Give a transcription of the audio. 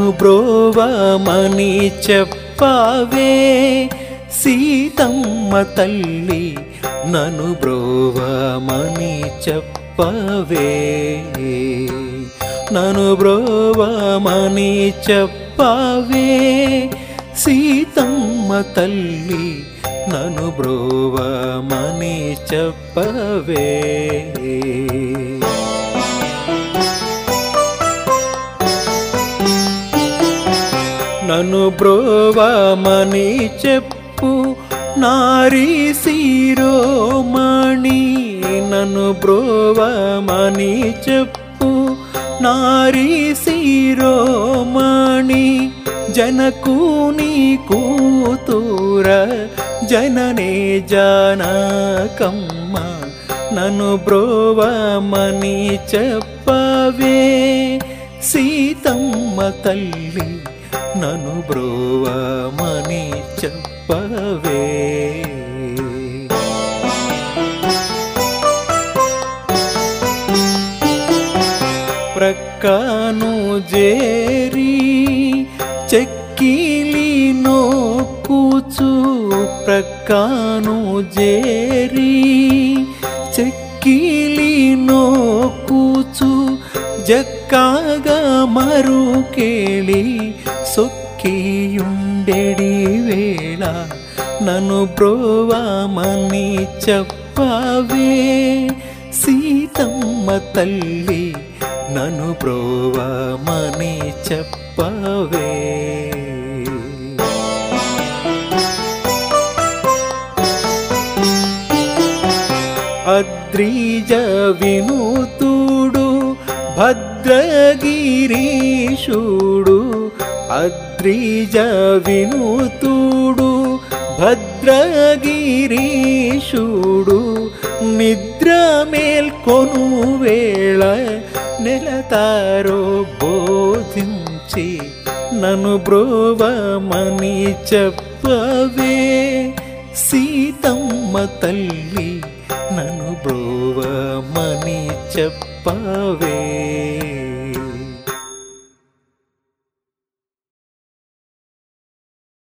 నన్ను బ్రోవమని చెప్పవే సీతమ్మ తల్లి నన్ను బ్రోవమని చెప్పవే నన్ను బ్రోవమని చెప్పవే సీతమ్మ తల్లి నన్ను బ్రోవమని చెప్పవే నన్ను బ్రోవమని చెప్పు నారీ శిరోమణి నన్ను బ్రోవమని చెప్పు నారీ శిరోమణి జనకుని కూతుర జననే జానకమ్మ నన్ను బ్రోవమని చెప్పవే సీతమ్మ తల్లి నన్ను బ్రోవమని చెప్పవే ప్రక్కను జేరి చెక్కిలి నోకుచు ప్రక్కను జేరి చెక్కిలి నోకుచు జక్కాగా మరుకేళి సొక్కియుండెడి వేళ నన్ను బ్రోవమని చెప్పవే సీతమ్మ తల్లి నన్ను బ్రోవమని చెప్పవే అద్రిజ వినూతుడు భద్రగిరీషుడు అద్రిజ వినూతుడు భద్రగిరీషుడు నిద్ర మేల్కొను వేళ నెలతారో బోధించి నన్ను బ్రోవమని చెప్పవే సీతమ్మ తల్లి నన్ను బ్రోవమని చెప్పవే